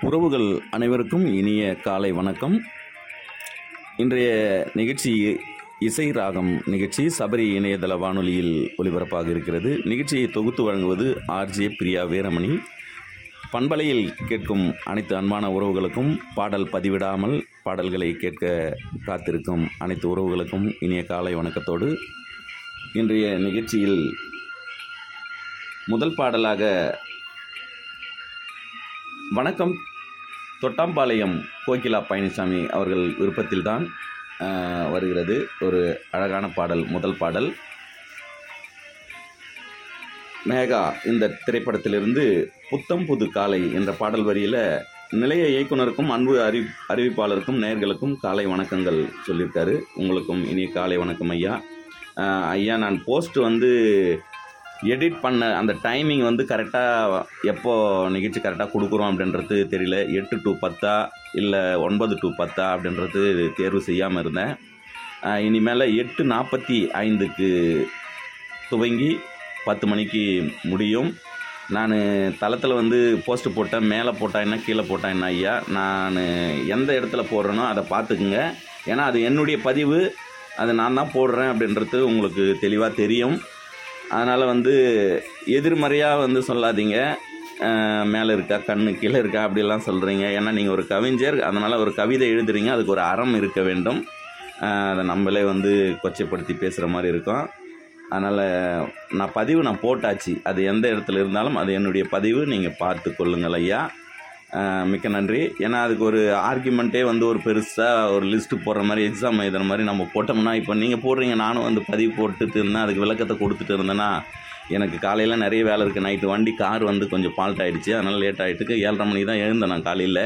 உறவுகள் அனைவருக்கும் இனிய காலை வணக்கம் இன்றைய நிகழ்ச்சி இசை ராகம் நிகழ்ச்சி சபரி இணையதள வானொலியில் ஒலிபரப்பாக இருக்கிறது நிகழ்ச்சியை தொகுத்து வழங்குவது ஆர்ஜே பிரியா வீரமணி பண்பலையில் கேட்கும் அனைத்து அன்பான உறவுகளுக்கும் பாடல் பதிவிடாமல் பாடல்களை கேட்க காத்திருக்கும் அனைத்து உறவுகளுக்கும் இனிய காலை வணக்கத்தோடு இன்றைய நிகழ்ச்சியில் முதல் பாடலாக வணக்கம் தொட்டாம்பாளையம் கோகிலா பழனிசாமி அவர்கள் விருப்பத்தில்தான் ஆஹ், வருகிறது ஒரு அழகான பாடல் முதல் பாடல் மேகா இந்த திரைப்படத்திலிருந்து புத்தம் புது காலை என்ற பாடல் வரியில் நிலைய இயக்குனருக்கும் அன்பு அறி அறிவிப்பாளருக்கும் நேயர்களுக்கும் காலை வணக்கங்கள் சொல்லியிருக்காரு உங்களுக்கும் இனிய காலை வணக்கம் ஐயா ஆஹ், ஐயா நான் போஸ்ட் வந்து எடிட் பண்ண அந்த டைமிங் வந்து கரெக்டாக எப்போ நிகழ்ச்சி கரெக்டாக கொடுக்குறோம் அப்படின்றது தெரியல எட்டு டு பத்தா இல்லை ஒன்பது டு பத்தா அப்படின்றது தேர்வு செய்யாமல் இருந்தேன் ஆஹ் இனிமேல் எட்டு நாற்பத்தி ஐந்துக்கு துவங்கி பத்து மணிக்கு முடியும் நான் தளத்தில் வந்து போஸ்ட் போட்டேன் மேலே போட்டா என்ன கீழே போட்டா என்ன ஐயா நான் எந்த இடத்துல போடுறேனோ அதை பார்த்துக்குங்க ஏன்னா அது என்னுடைய பதிவு அது நான் தான் போடுறேன் அப்படின்றது உங்களுக்கு தெளிவாக தெரியும் அதனால் வந்து எதிர்மறையாக வந்து சொல்லாதீங்க அஹ் மேலே இருக்கா கண்ணு கீழே இருக்கா அப்படிலாம் சொல்கிறீங்க ஏன்னா நீங்கள் ஒரு கவிஞர் அதனால் ஒரு கவிதை எழுதுறீங்க அதுக்கு ஒரு அறம் இருக்க வேண்டும் அஹ் அதை நம்மளே வந்து கொச்சைப்படுத்தி பேசுகிற மாதிரி இருக்கும் அதனால் நான் பதிவு நான் போட்டாச்சு அது எந்த இடத்துல இருந்தாலும் அது என்னுடைய பதிவு நீங்கள் பார்த்து கொள்ளுங்கள் ஐயா அஹ் மிக்க நன்றி ஏன்னா அதுக்கு ஒரு ஆர்குமெண்ட்டே வந்து ஒரு பெருசாக ஒரு லிஸ்ட்டு போடுற மாதிரி எக்ஸாம் எழுதுற மாதிரி நம்ம போட்டோம்னா இப்போ நீங்கள் போடுறீங்க நானும் வந்து பதிவு போட்டுட்டு இருந்தேன் அதுக்கு விளக்கத்தை கொடுத்துட்டு இருந்தேன்னா எனக்கு காலையில் நிறைய வேலை இருக்குது நைட்டு வண்டி கார் வந்து கொஞ்சம் ஃபால்ட் ஆகிடுச்சு அதனால் லேட் ஆகிட்டுக்கு ஏழரை மணிக்கு தான் எழுந்தேன் நான் காலையில்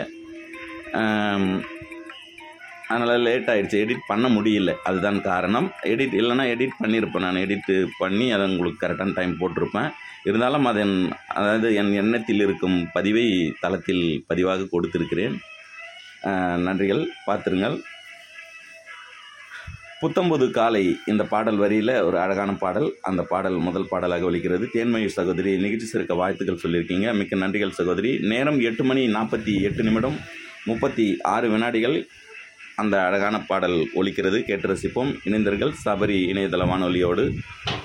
அதனால் லேட் ஆகிடுச்சு எடிட் பண்ண முடியல அதுதான் காரணம் எடிட் இல்லைன்னா எடிட் பண்ணியிருப்பேன் நான் எடிட் பண்ணி அதை உங்களுக்கு கரெக்டான டைம் போட்டிருப்பேன் இருந்தாலும் அதன் அதாவது என் எண்ணத்தில் இருக்கும் பதிவை தளத்தில் பதிவாக கொடுத்திருக்கிறேன் அஹ் நன்றிகள் பார்த்துருங்கள் புத்தம்புது காலை இந்த பாடல் வரியில் ஒரு அழகான பாடல் அந்த பாடல் முதல் பாடலாக ஒலிக்கிறது தேன்மொழி சகோதரி நிகழ்ச்சி சிறக்க வாழ்த்துக்கள் சொல்லியிருக்கீங்க மிக்க நன்றிகள் சகோதரி நேரம் எட்டு மணி நாற்பத்தி எட்டு நிமிடம் முப்பத்தி ஆறு வினாடிகள் அந்த அழகான பாடல் ஒலிக்கிறது கேட்டு ரசிப்போம் இணைந்தர்கள் சபரி இணையதள வானொலியோடு